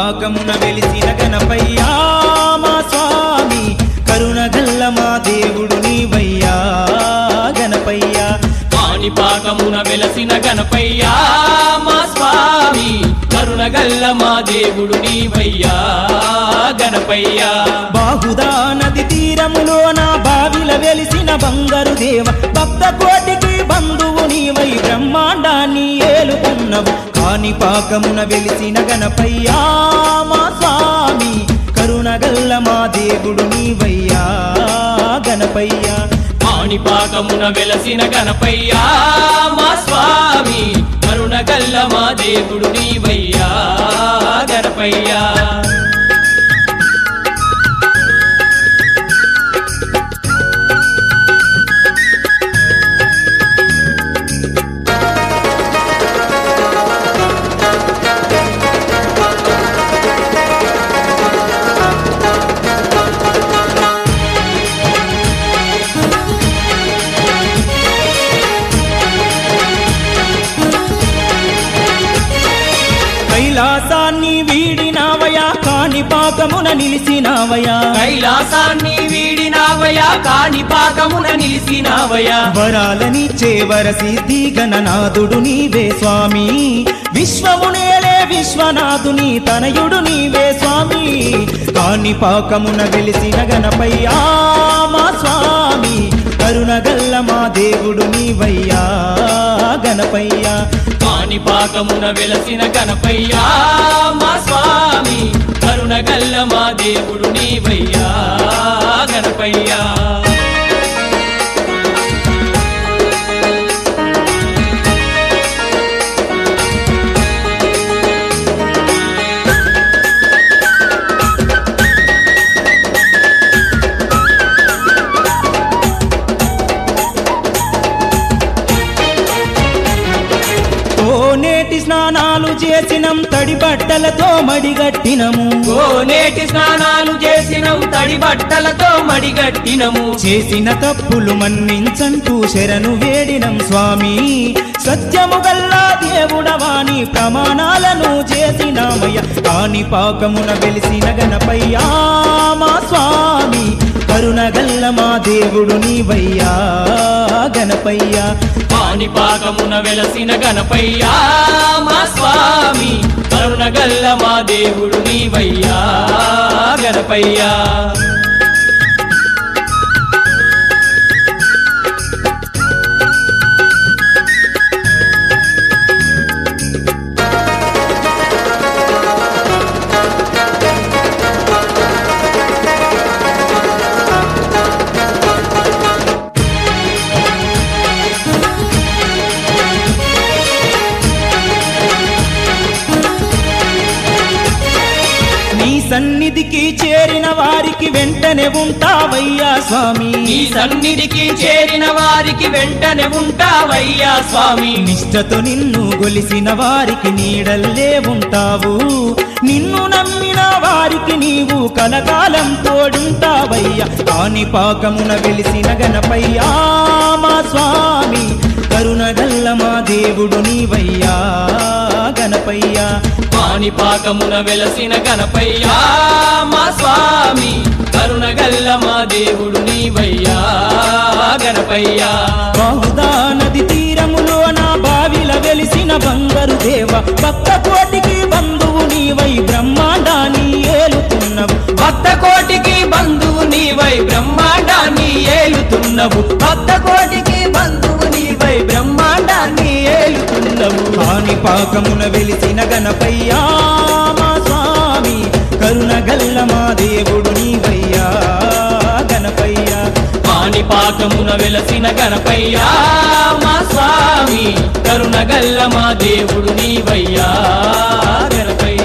పాకమున వెలిసిన గణపయ్యా మా స్వామి కరుణగల్ల మా దేవుడు నీవయ్యా గణపయ్యా పానిపాకమున వెలసిన గణపయ్యా మా స్వామి కరుణగల్ల మా దేవుడు నీవయ్యా గణపయ్యా బాహుదా నది తీరములో నా బావిల వెలిసిన బంగారు దేవ భక్త కోటికి బంధువు నీవై బ్రహ్మాండాన్ని ఏలుకున్నవు కాని పాకమున వెలిసిన గణపయ్యా మా స్వామి కరుణగల్ల మా దేవుడు నీవయ్యా గణపయ్యా పానిపాకమున వెలసిన గణపయ్యా మా స్వామి కరుణగల్ల మా దేవుడు నీవయ్యా గణపయ్యా కైలాసాన్ని వీడినావయా కాని పాకమున నిలిసినావయా కైలాసాన్ని వీడినావయా కాణిపాకమున నిలిసినావయా వరాలని చేవర సిద్ధి గణనాథుడు నీవే స్వామి విశ్వమునేలే విశ్వనాథుని తనయుడు నీవే స్వామి కాని పాకమున వెలిసిన గణపయ్యా మా స్వామి కరుణగల్ల మా దేవుడు నీవయ్యా గణపయ్యా కాణిపాకమున వెలసిన గణపయ్యా మా స్వామి కరుణగల్ల మా దేవుడు నీవయ్యా గణపయ్యా కోనేటి స్నానాలు చేసినం తడి బట్టలతో మడిగట్టినము కోనేటి స్నానాలు చేసినం తడి బట్టలతో మడిగట్టినము చేసిన తప్పులు మన్నించంటూ శరణు వేడినం స్వామి సత్యము గల్లా దేవుడవాని ప్రమాణాలను చేసినామయ్య కాని పాకమున వెలిసిన గణపయ్యా మా స్వామి కరుణగల్ల మా దేవుడు నీవయ్యా గణపయ్యా కాణిపాకమున వెలసిన గణపయ్యా మా స్వామి కరుణగల్ల మా దేవుడు నీవయ్యా గణపయ్యా నీ సన్నిధికి చేరిన వారికి వెంటనే ఉంటావయ్యా స్వామి నీ సన్నిధికి చేరిన వారికి వెంటనే ఉంటావయ్యా స్వామి నిష్టతో నిన్ను గొలిసిన వారికి నీడల్లే ఉంటావు నిన్ను నమ్మిన వారికి నీవు కలకాలం తోడుంటావయ్యా కాని పాకమున వెలిసిన గణపయ్యా మా స్వామి కరుణగల్ల మా దేవుడు నీవయ్యా గణపయ్యా కాణిపాకమున వెలసిన గణపయ్యా మా స్వామి కరుణగల్ల మా దేవుడు నీవయ్యా గణపయ్యా బహుదా నది తీరములో నా బావిల వెలిసిన బంగారు దేవ భక్త కోటికి బంధువు నీవై బ్రహ్మాండాన్ని ఏలుతున్నవు భక్త కోటికి బంధువు నీవై బ్రహ్మాండాన్ని ఏలుతున్నవు భక్త కోటికి బంధువు నీవై బ్రహ్మాండాన్ని ఏలుతున్నవు కాని పాకమున వెలిసిన గణపయ్యా మా స్వామి కరుణగల్ల మా దేవుడు నీవయ్యా గణపయ్యా పానిపాకమున వెలసిన గణపయ్యా మా స్వామి కరుణగల్ల మా దేవుడు నీవయ్యా గణపయ్యా